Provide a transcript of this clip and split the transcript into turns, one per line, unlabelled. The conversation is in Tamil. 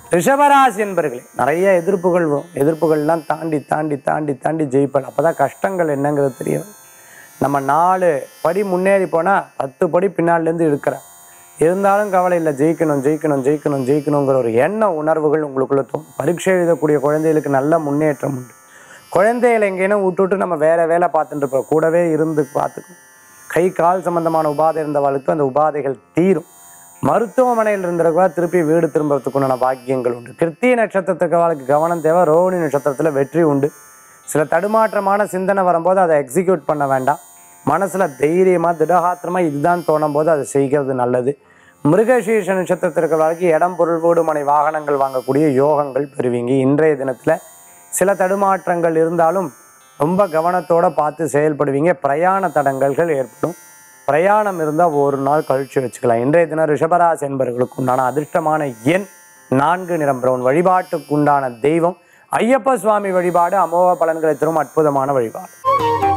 ரிஷபராசி என்பர்களே நிறைய எதிர்ப்புகள் வரும் எதிர்ப்புகள்லாம் தாண்டி தாண்டி தாண்டி தாண்டி ஜெயிப்பல் அப்போ தான் கஷ்டங்கள் என்னங்கிறது தெரியும் நம்ம நாலு படி முன்னேறி போனால் பத்து படி பின்னாலேருந்து இருக்கிறேன் இருந்தாலும் கவலை இல்லை ஜெயிக்கணும் ஜெயிக்கணும் ஜெயிக்கணும் ஜெயிக்கணுங்கிற ஒரு எண்ண உணர்வுகள் உங்களுக்குள்ள தோணும் பரீட்சை எழுதக்கூடிய குழந்தைகளுக்கு நல்ல முன்னேற்றம் உண்டு குழந்தைகளை எங்கேனும் விட்டுவிட்டு நம்ம வேற வேலை பார்த்துட்டு இருப்போம் கூடவே இருந்து பார்த்துக்கணும் கை கால் சம்பந்தமான உபாதை இருந்தவர்களுக்கு அந்த உபாதைகள் தீரும் மருத்துவமனையில் இருந்திருக்கா திருப்பி வீடு திரும்புறதுக்குண்டான பாக்கியங்கள் உண்டு கிருத்திய நட்சத்திரத்துக்கு அவளுக்கு கவனம் தேவை ரோஹிணி நட்சத்திரத்தில் வெற்றி உண்டு சில தடுமாற்றமான சிந்தனை வரும்போது அதை எக்ஸிக்யூட் பண்ண வேண்டாம் மனசுல தைரியமா திடகாத்திரமா இதுதான் தோணும் போது அதை செய்கிறது நல்லது மிருகசீர்ஷ நட்சத்திரத்திற்கு வரைக்கும் இடம் பொருள் வீடு மனை வாகனங்கள் வாங்கக்கூடிய யோகங்கள் பெறுவீங்க இன்றைய தினத்துல சில தடுமாற்றங்கள் இருந்தாலும் ரொம்ப கவனத்தோட பார்த்து செயல்படுவீங்க பிரயாண தடங்கல்கள் ஏற்படும் பிரயாணம் இருந்தால் ஒரு நாள் கழிச்சு வச்சுக்கலாம் இன்றைய தினம் ரிஷபராசி என்பவர்களுக்கு உண்டான அதிர்ஷ்டமான எண் நான்கு நிறம் பிரவுன் வழிபாட்டுக்கு உண்டான தெய்வம் ஐயப்ப சுவாமி வழிபாடு அமோக பலன்களை தரும் அற்புதமான வழிபாடு